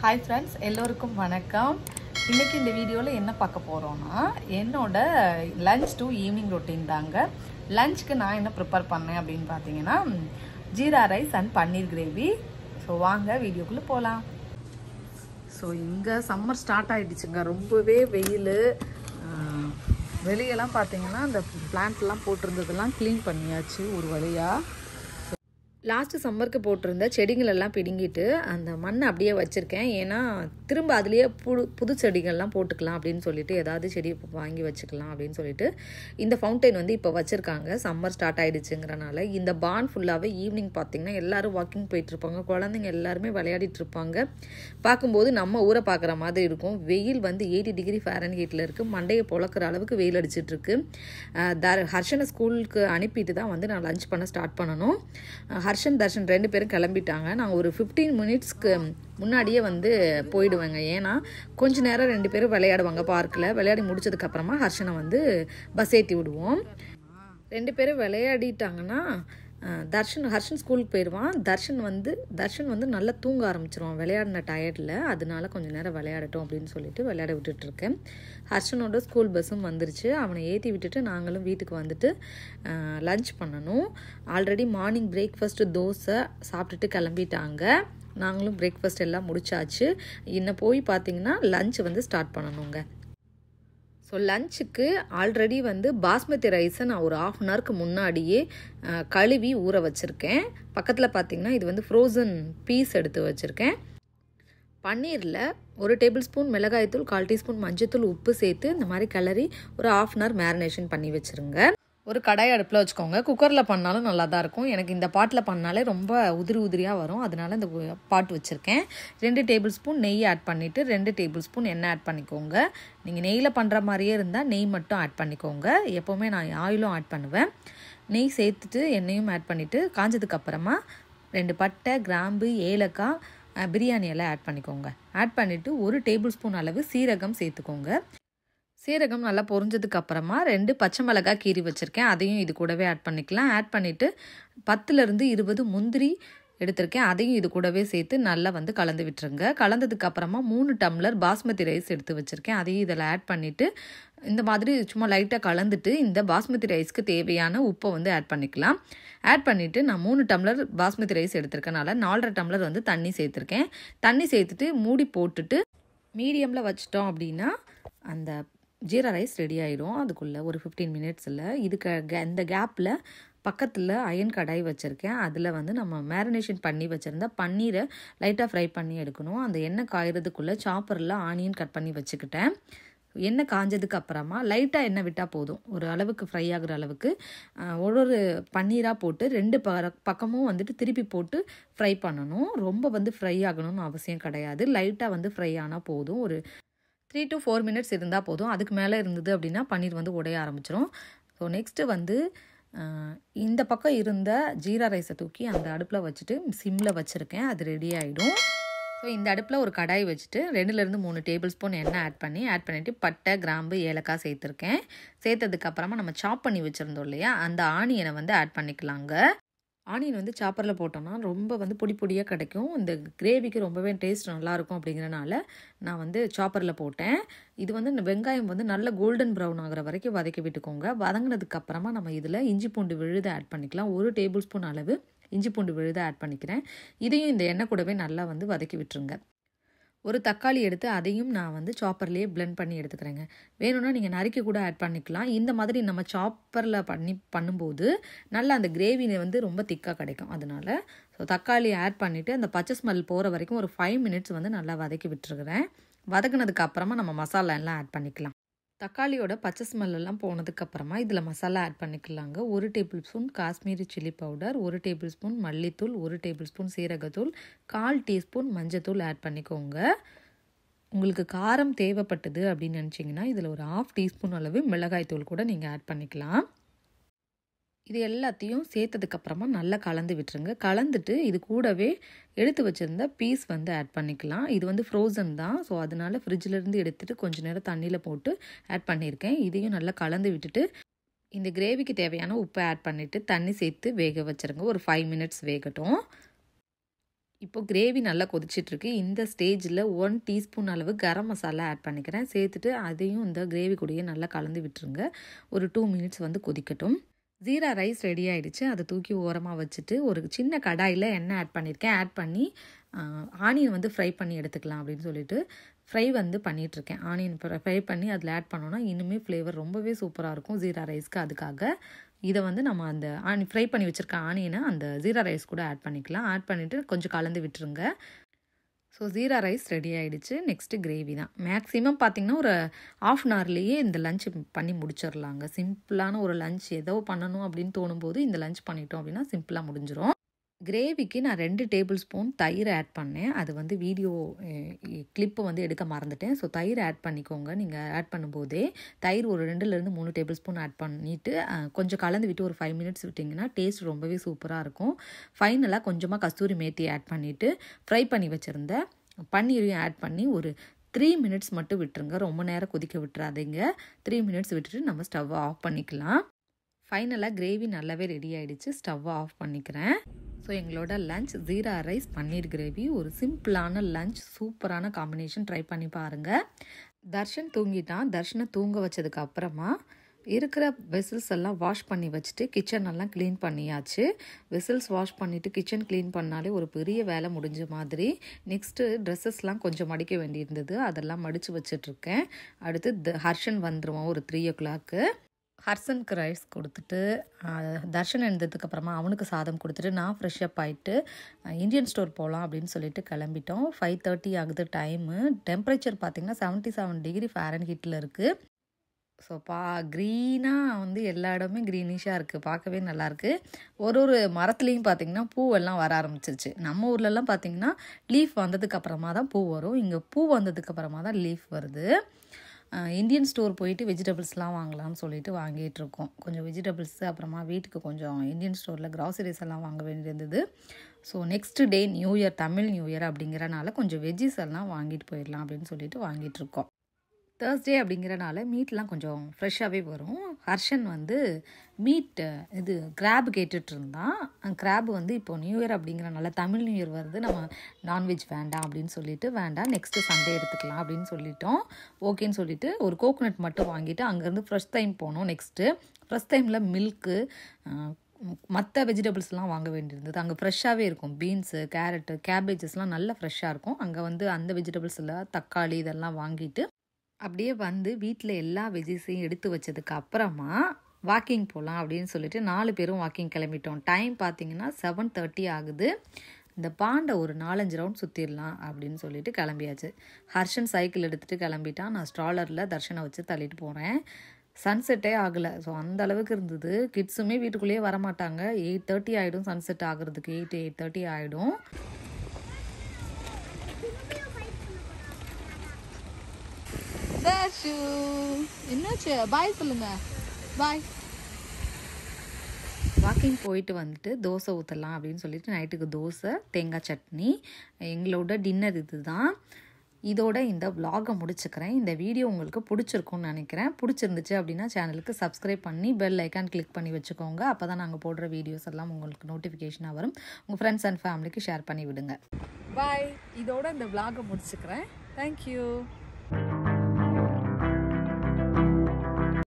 hi friends எல்லோருக்கும் வணக்கம் இன்னைக்கு இந்த வீடியோவில் என்ன பார்க்க போகிறோன்னா என்னோட லஞ்ச் டு ஈவினிங் ரொட்டீன் தாங்க லஞ்சுக்கு நான் என்ன ப்ரிப்பேர் பண்ணேன் அப்படின்னு பார்த்தீங்கன்னா jeera rice and paneer gravy so வாங்க வீடியோக்குள்ளே போகலாம் ஸோ இங்கே சம்மர் ஸ்டார்ட் ஆகிடுச்சுங்க ரொம்பவே வெயில் வெளியெல்லாம் பார்த்தீங்கன்னா இந்த பிளான்ட்லாம் போட்டிருந்ததெல்லாம் க்ளீன் பண்ணியாச்சு ஒரு வழியாக லாஸ்ட்டு சம்மருக்கு போட்டிருந்த செடிகள் எல்லாம் பிடுங்கிட்டு அந்த மண்ணை அப்படியே வச்சுருக்கேன் ஏன்னா திரும்ப அதுலேயே புது புது செடிகள்லாம் போட்டுக்கலாம் அப்படின்னு சொல்லிட்டு ஏதாவது செடி வாங்கி வச்சுக்கலாம் அப்படின்னு சொல்லிட்டு இந்த ஃபவுண்டைன் வந்து இப்போ வச்சுருக்காங்க சம்மர் ஸ்டார்ட் ஆகிடுச்சுங்கிறனால இந்த பான் ஃபுல்லாகவே ஈவினிங் பார்த்திங்கன்னா எல்லோரும் வாக்கிங் போயிட்டுருப்பாங்க குழந்தைங்க எல்லாருமே விளையாடிட்டு இருப்பாங்க பார்க்கும்போது நம்ம ஊரை பார்க்குற மாதிரி இருக்கும் வெயில் வந்து எயிட்டி டிகிரி ஃபேரன் ஹீட்டில் இருக்குது மண்டையை பொழக்கிற அளவுக்கு வெயில் அடிச்சிட்ருக்கு தர் ஹர்ஷனை ஸ்கூலுக்கு அனுப்பிட்டு தான் வந்து நான் லஞ்ச் பண்ண ஸ்டார்ட் பண்ணணும் ஹர்ஷன் தர்ஷன் ரெண்டு பேரும் கிளம்பிட்டாங்க நான் ஒரு ஃபிஃப்டீன் மினிட்ஸ்க்கு முன்னாடியே வந்து போயிடுவேங்க ஏன்னா கொஞ்ச நேரம் ரெண்டு பேரும் விளையாடுவாங்க பார்க்கில் விளையாடி முடிச்சதுக்கப்புறமா ஹர்ஷனை வந்து பஸ் ஏற்றி விடுவோம் ரெண்டு பேரும் விளையாடிட்டாங்கன்னா தர்ஷன் ஹர்ஷன் ஸ்கூலுக்கு போயிடுவான் தர்ஷன் வந்து தர்ஷன் வந்து நல்லா தூங்க ஆரம்பிச்சிருவான் விளையாடின டயர்டில் அதனால கொஞ்சம் நேரம் விளையாடட்டும் அப்படின்னு சொல்லிட்டு விளையாட விட்டுட்ருக்கேன் ஹர்ஷனோட ஸ்கூல் பஸ்ஸும் வந்துருச்சு அவனை ஏற்றி விட்டுட்டு நாங்களும் வீட்டுக்கு வந்துட்டு லஞ்ச் பண்ணணும் ஆல்ரெடி மார்னிங் பிரேக்ஃபாஸ்ட்டு தோசை சாப்பிட்டுட்டு கிளம்பிட்டாங்க நாங்களும் பிரேக்ஃபாஸ்ட் எல்லாம் முடிச்சாச்சு இன்னும் போய் பார்த்தீங்கன்னா லஞ்ச் வந்து ஸ்டார்ட் பண்ணணுங்க ஸோ லஞ்சுக்கு ஆல்ரெடி வந்து பாஸ்மதி ரைஸை நான் ஒரு ஆஃப் அன் ஹவருக்கு முன்னாடியே கழுவி ஊற வச்சுருக்கேன் பக்கத்தில் பார்த்தீங்கன்னா இது வந்து ஃப்ரோசன் பீஸ் எடுத்து வச்சுருக்கேன் பன்னீரில் ஒரு டேபிள் ஸ்பூன் மிளகாய்த்தூள் கால் டீஸ்பூன் மஞ்சத்தூள் உப்பு சேர்த்து இந்த மாதிரி கிளறி ஒரு ஆஃப் அன் ஹவர் மேரினேஷன் பண்ணி வச்சுருங்க ஒரு கடாய் அடுப்பில் வச்சுக்கோங்க குக்கரில் பண்ணாலும் நல்லா தான் இருக்கும் எனக்கு இந்த பாட்டில் பண்ணாலே ரொம்ப உதிரி உதிரியாக வரும் அதனால இந்த பாட் வச்சுருக்கேன் ரெண்டு டேபிள் ஸ்பூன் நெய் ஆட் பண்ணிவிட்டு ரெண்டு டேபிள் ஸ்பூன் எண்ணெய் ஆட் பண்ணிக்கோங்க நீங்கள் நெய்யில் பண்ணுற மாதிரியே இருந்தால் நெய் மட்டும் ஆட் பண்ணிக்கோங்க எப்போவுமே நான் ஆயிலும் ஆட் பண்ணுவேன் நெய் சேர்த்துட்டு எண்ணெயும் ஆட் பண்ணிவிட்டு காஞ்சதுக்கப்புறமா ரெண்டு பட்டை கிராம்பு ஏலக்காய் பிரியாணி எல்லாம் ஆட் பண்ணிக்கோங்க ஆட் பண்ணிவிட்டு ஒரு டேபிள் ஸ்பூன் அளவு சீரகம் சேர்த்துக்கோங்க சீரகம் நல்லா பொரிஞ்சதுக்கு அப்புறமா ரெண்டு பச்சை மிளகாய் கீரி வச்சுருக்கேன் அதையும் இது கூடவே ஆட் பண்ணிக்கலாம் ஆட் பண்ணிவிட்டு பத்துலேருந்து இருபது முந்திரி எடுத்திருக்கேன் அதையும் இது கூடவே சேர்த்து நல்லா வந்து கலந்து விட்டுருங்க கலந்ததுக்கு அப்புறமா மூணு டம்ளர் பாஸ்மதி ரைஸ் எடுத்து வச்சுருக்கேன் அதையும் இதில் ஆட் பண்ணிவிட்டு இந்த மாதிரி சும்மா லைட்டாக கலந்துட்டு இந்த பாஸ்மதி ரைஸ்க்கு தேவையான உப்பை வந்து ஆட் பண்ணிக்கலாம் ஆட் பண்ணிவிட்டு நான் மூணு டம்ளர் பாஸ்மதி ரைஸ் எடுத்திருக்கனால நாலரை டம்ளர் வந்து தண்ணி சேர்த்துருக்கேன் தண்ணி சேர்த்துட்டு மூடி போட்டுட்டு மீடியமில் வச்சிட்டோம் அப்படின்னா அந்த ஜீரா ரைஸ் ரெடி ஆகிடும் அதுக்குள்ளே ஒரு ஃபிஃப்டீன் மினிட்ஸில் இதுக்கு இந்த கேப்பில் பக்கத்தில் அயன் கடாய் வச்சுருக்கேன் அதில் வந்து நம்ம மேரினேஷன் பண்ணி வச்சுருந்தா பன்னீரை லைட்டாக ஃப்ரை பண்ணி எடுக்கணும் அந்த எண்ணெய் காயறதுக்குள்ளே சாப்பரில் ஆனியன் கட் பண்ணி வச்சுக்கிட்டேன் எண்ணெய் காஞ்சதுக்கு அப்புறமா லைட்டாக எண்ணெய் விட்டால் போதும் ஒரு அளவுக்கு ஃப்ரை ஆகுற அளவுக்கு ஒரு ஒரு பன்னீராக போட்டு ரெண்டு ப பக்கமும் வந்துட்டு திருப்பி போட்டு ஃப்ரை பண்ணணும் ரொம்ப வந்து ஃப்ரை ஆகணும்னு அவசியம் கிடையாது லைட்டாக வந்து ஃப்ரை ஆனால் போதும் ஒரு த்ரீ டு ஃபோர் மினிட்ஸ் இருந்தால் போதும் அதுக்கு மேலே இருந்தது அப்படின்னா பன்னீர் வந்து உடைய ஆரம்பிச்சிடும் ஸோ நெக்ஸ்ட்டு வந்து இந்த பக்கம் இருந்த ஜீரா ரைஸை தூக்கி அந்த அடுப்பில் வச்சுட்டு சிம்மில் வச்சுருக்கேன் அது ரெடி ஆகிடும் ஸோ இந்த அடுப்பில் ஒரு கடாய் வச்சுட்டு ரெண்டுலேருந்து மூணு டேபிள் ஸ்பூன் எண்ணெய் ஆட் பண்ணி ஆட் பண்ணிவிட்டு பட்டை கிராம்பு ஏலக்காய் சேர்த்துருக்கேன் சேர்த்ததுக்கப்புறமா நம்ம சாப் பண்ணி வச்சுருந்தோம் இல்லையா அந்த ஆனியனை வந்து ஆட் பண்ணிக்கலாங்க ஆனியன் வந்து சாப்பரில் போட்டோம்னா ரொம்ப வந்து பொடி பொடியாக கிடைக்கும் இந்த கிரேவிக்கு ரொம்பவே டேஸ்ட் நல்லாயிருக்கும் அப்படிங்கிறனால நான் வந்து சாப்பரில் போட்டேன் இது வந்து இந்த வெங்காயம் வந்து நல்ல கோல்டன் ப்ரௌன் ஆகிற வரைக்கும் வதக்கி விட்டுக்கோங்க வதங்கினதுக்கப்புறமா நம்ம இதில் இஞ்சி பூண்டு விழுத ஆட் பண்ணிக்கலாம் ஒரு டேபிள் ஸ்பூன் அளவு இஞ்சி பூண்டு விழுத ஆட் பண்ணிக்கிறேன் இதையும் இந்த எண்ணெய் கூடவே நல்லா வந்து வதக்கி விட்டுருங்க ஒரு தக்காளி எடுத்து அதையும் நான் வந்து சாப்பர்லேயே பிளெண்ட் பண்ணி எடுத்துக்கிறேங்க வேணும்னா நீங்கள் நறுக்கி கூட ஆட் பண்ணிக்கலாம் இந்த மாதிரி நம்ம சாப்பரில் பண்ணி பண்ணும்போது நல்லா அந்த கிரேவி வந்து ரொம்ப திக்காக கிடைக்கும் அதனால் ஸோ தக்காளி ஆட் பண்ணிவிட்டு அந்த பச்சை ஸ்மெல் போகிற வரைக்கும் ஒரு ஃபைவ் மினிட்ஸ் வந்து நல்லா வதக்கி விட்டுருக்குறேன் வதக்குனதுக்கு அப்புறமா நம்ம மசாலா எல்லாம் ஆட் பண்ணிக்கலாம் தக்காளியோட பச்சை ஸ்மெல்லாம் போனதுக்கப்புறமா இதில் மசாலா ஆட் பண்ணிக்கலாங்க ஒரு tablespoon Kashmiri chilli powder ஒரு டேபிள் ஸ்பூன் மல்லித்தூள் ஒரு டேபிள் ஸ்பூன் சீரகத்தூள் கால் டீஸ்பூன் மஞ்சத்தூள் ஆட் பண்ணிக்கோங்க உங்களுக்கு காரம் தேவைப்பட்டது அப்படின்னு நினச்சிங்கன்னா இதில் ஒரு ஆஃப் டீஸ்பூன் அளவு மிளகாய்த்தூள் கூட நீங்கள் ஆட் பண்ணிக்கலாம் இது எல்லாத்தையும் சேர்த்ததுக்கப்புறமா நல்லா கலந்து விட்டுருங்க கலந்துட்டு இது கூடவே எடுத்து வச்சுருந்த பீஸ் வந்து ஆட் பண்ணிக்கலாம் இது வந்து ஃப்ரோசன் தான் ஸோ அதனால் ஃப்ரிட்ஜிலேருந்து எடுத்துகிட்டு கொஞ்சம் நேரம் தண்ணியில் போட்டு ஆட் பண்ணியிருக்கேன் இதையும் நல்லா கலந்து விட்டுட்டு இந்த கிரேவிக்கு தேவையான உப்பை ஆட் பண்ணிவிட்டு தண்ணி சேர்த்து வேக வச்சுருங்க ஒரு ஃபைவ் மினிட்ஸ் வேகட்டும் இப்போது கிரேவி நல்லா கொதிச்சிட்ருக்கு இந்த ஸ்டேஜில் ஒன் டீஸ்பூன் அளவு கரம் மசாலா ஆட் பண்ணிக்கிறேன் சேர்த்துட்டு அதையும் இந்த கிரேவி கூடயே நல்லா கலந்து விட்டுருங்க ஒரு டூ மினிட்ஸ் வந்து கொதிக்கட்டும் ஜீரா ரைஸ் ரெடி ஆகிடுச்சு அதை தூக்கி ஓரமாக வச்சுட்டு ஒரு சின்ன கடாயில் எண்ணெய் ஆட் பண்ணியிருக்கேன் ஆட் பண்ணி ஆனியன் வந்து ஃப்ரை பண்ணி எடுத்துக்கலாம் அப்படின்னு சொல்லிட்டு ஃப்ரை வந்து பண்ணிகிட்ருக்கேன் ஆனியன் ஃப்ரை பண்ணி அதில் ஆட் பண்ணோன்னா இன்னுமே ஃப்ளேவர் ரொம்பவே சூப்பராக இருக்கும் ஜீரா ரைஸ்க்கு அதுக்காக இதை வந்து நம்ம அந்த ஆனி ஃப்ரை பண்ணி வச்சுருக்க ஆனியனை அந்த ஜீரா ரைஸ் கூட ஆட் பண்ணிக்கலாம் ஆட் பண்ணிவிட்டு கொஞ்சம் கலந்து விட்டுருங்க ஸோ ஜீரா ரைஸ் ரெடி ஆகிடுச்சு நெக்ஸ்ட்டு கிரேவி தான் மேக்ஸிமம் பார்த்திங்கன்னா ஒரு ஆஃப் அன் ஹவர்லேயே இந்த லஞ்ச் பண்ணி முடிச்சிடலாங்க சிம்பிளான ஒரு லஞ்ச் ஏதோ பண்ணணும் அப்படின்னு தோணும்போது இந்த லஞ்ச் பண்ணிட்டோம் அப்படின்னா சிம்பிளாக முடிஞ்சிடும் கிரேவிக்கு நான் ரெண்டு டேபிள் ஸ்பூன் தயிர் ஆட் பண்ணேன் அது வந்து வீடியோ கிளிப்பு வந்து எடுக்க மறந்துட்டேன் ஸோ தயிர் ஆட் பண்ணிக்கோங்க நீங்கள் ஆட் பண்ணும்போதே தயிர் ஒரு ரெண்டுலேருந்து மூணு டேபிள் ஸ்பூன் ஆட் பண்ணிவிட்டு கொஞ்சம் கலந்து விட்டு ஒரு ஃபைவ் மினிட்ஸ் விட்டிங்கன்னா டேஸ்ட் ரொம்பவே சூப்பராக இருக்கும் ஃபைனலாக கொஞ்சமாக கஸ்தூரி மேத்தி ஆட் பண்ணிவிட்டு ஃப்ரை பண்ணி வச்சுருந்த பன்னீரையும் ஆட் பண்ணி ஒரு த்ரீ மினிட்ஸ் மட்டும் விட்டுருங்க ரொம்ப நேரம் கொதிக்க விட்டுறாதீங்க த்ரீ மினிட்ஸ் விட்டுட்டு நம்ம ஸ்டவ்வை ஆஃப் பண்ணிக்கலாம் ஃபைனலாக கிரேவி நல்லாவே ரெடி ஆகிடுச்சு ஸ்டவ்வை ஆஃப் பண்ணிக்கிறேன் ஸோ எங்களோட lunch jeera rice paneer gravy ஒரு சிம்பிளான லஞ்ச் சூப்பரான காம்பினேஷன் ட்ரை பண்ணி பாருங்கள் தர்ஷன் தூங்கிட்டான் தர்ஷனை தூங்க வச்சதுக்கு அப்புறமா இருக்கிற வெசில்ஸ் எல்லாம் வாஷ் பண்ணி வச்சுட்டு கிச்சன் எல்லாம் க்ளீன் பண்ணியாச்சு வெசில்ஸ் வாஷ் பண்ணிவிட்டு கிச்சன் க்ளீன் பண்ணாலே ஒரு பெரிய வேலை முடிஞ்ச மாதிரி நெக்ஸ்ட்டு ட்ரெஸ்ஸஸ்லாம் கொஞ்சம் மடிக்க வேண்டியிருந்தது அதெல்லாம் மடித்து வச்சிட்ருக்கேன் அடுத்து த ஹர்ஷன் வந்துடுவான் ஒரு த்ரீ ஓ கிளாக்கு ஹர்சனுக்கு ரைஸ் கொடுத்துட்டு தர்ஷன் எழுந்ததுக்கு அப்புறமா அவனுக்கு சாதம் கொடுத்துட்டு நான் ஃப்ரெஷ் அப் ஆகிட்டு இந்தியன் ஸ்டோர் போகலாம் அப்படின்னு சொல்லிட்டு கிளம்பிட்டோம் ஃபைவ் தேர்ட்டி ஆகுது டைமு டெம்பரேச்சர் பார்த்திங்கன்னா செவன்ட்டி செவன் டிகிரி ஃபேரன் ஹீட்டில் இருக்குது ஸோ பா க்ரீனாக வந்து எல்லா இடமே க்ரீனிஷாக இருக்குது பார்க்கவே நல்லாயிருக்கு ஒரு ஒரு மரத்துலேயும் பார்த்திங்கன்னா பூவெல்லாம் வர ஆரம்பிச்சிருச்சு நம்ம ஊர்லலாம் பார்த்திங்கன்னா லீஃப் வந்ததுக்கு அப்புறமா தான் பூ வரும் இங்கே பூ வந்ததுக்கு அப்புறமா தான் லீஃப் வருது இந்தியன் ஸ்டோர் போயிட்டு வெஜிடபிள்ஸ்லாம் வாங்கலாம்னு சொல்லிட்டு வாங்கிட்டு இருக்கோம் கொஞ்சம் வெஜிடபிள்ஸ் அப்புறமா வீட்டுக்கு கொஞ்சம் இந்தியன் ஸ்டோரில் க்ராசரிஸ் எல்லாம் வாங்க வேண்டியிருந்தது so next day new year Tamil new year அப்படிங்கிறனால கொஞ்சம் வெஜ்ஜிஸ் எல்லாம் வாங்கிட்டு போயிடலாம் அப்படின்னு சொல்லிட்டு வாங்கிட்டு இருக்கோம் தேர்ஸ்டே அப்படிங்கிறனால மீட்லாம் கொஞ்சம் ஃப்ரெஷ்ஷாகவே வரும் ஹர்ஷன் வந்து மீட் இது கிராப் கேட்டுட்டு இருந்தான் கிராப் வந்து இப்போ நியூ இயர் அப்படிங்கிறனால தமிழ் நியூ இயர் வருது நம்ம நான்வெஜ் வேண்டாம் அப்படின்னு சொல்லிட்டு வேண்டாம் நெக்ஸ்ட்டு சண்டே எடுத்துக்கலாம் அப்படின்னு சொல்லிட்டோம் ஓகேன்னு சொல்லிட்டு ஒரு கோகோனட் மட்டும் வாங்கிட்டு அங்கேருந்து ஃப்ரெஷ் டைம் போனோம் நெக்ஸ்ட்டு ஃப்ரெஷ் டைமில் மில்க்கு மற்ற வெஜிடபிள்ஸ்லாம் வாங்க வேண்டியிருந்தது அங்கே ஃப்ரெஷ்ஷாகவே இருக்கும் பீன்ஸு கேரட்டு கேபேஜஸ்லாம் நல்லா ஃப்ரெஷ்ஷாக இருக்கும் அங்கே வந்து அந்த வெஜிடபிள்ஸில் தக்காளி இதெல்லாம் வாங்கிட்டு அப்படியே வந்து வீட்டில் எல்லா வெஜிஸையும் எடுத்து வச்சதுக்கு அப்புறமா வாக்கிங் போகலாம் அப்படின்னு சொல்லிட்டு நாலு பேரும் வாக்கிங் கிளம்பிட்டோம் டைம் பார்த்தீங்கன்னா செவன் தேர்ட்டி ஆகுது இந்த பாண்டை ஒரு நாலஞ்சு ரவுண்ட் சுற்றிடலாம் அப்படின்னு சொல்லிட்டு கிளம்பியாச்சு ஹர்ஷன் சைக்கிள் எடுத்துகிட்டு கிளம்பிட்டான் நான் ஸ்ட்ராலரில் தர்ஷனை வச்சு தள்ளிட்டு போகிறேன் சன்செட்டே ஆகலை ஸோ அந்த அளவுக்கு இருந்தது கிட்ஸுமே வீட்டுக்குள்ளேயே வரமாட்டாங்க எயிட் தேர்ட்டி ஆகிடும் சன்செட் ஆகுறதுக்கு எயிட் எயிட் தேர்ட்டி ஆகிடும் தர்ஷு என்னாச்சு பாய் சொல்லுங்க பாய் வாக்கிங் போயிட்டு வந்துட்டு தோசை ஊற்றலாம் அப்படின்னு சொல்லிட்டு நைட்டுக்கு தோசை தேங்காய் சட்னி எங்களோட டின்னர் இது தான் இதோட இந்த vlog-அ முடிச்சுக்கிறேன் இந்த வீடியோ உங்களுக்கு பிடிச்சிருக்கும்னு நினைக்கிறேன் பிடிச்சிருந்துச்சு அப்படின்னா சேனலுக்கு சப்ஸ்கிரைப் பண்ணி பெல் ஐக்கான் கிளிக் பண்ணி வச்சுக்கோங்க அப்போ தான் நாங்கள் போடுற வீடியோஸ் எல்லாம் உங்களுக்கு நோட்டிஃபிகேஷனாக வரும் உங்கள் ஃப்ரெண்ட்ஸ் அண்ட் ஃபேமிலிக்கு ஷேர் பண்ணி விடுங்க பாய் இதோட இந்த vlog-அ முடிச்சுக்கிறேன் தேங்க்யூ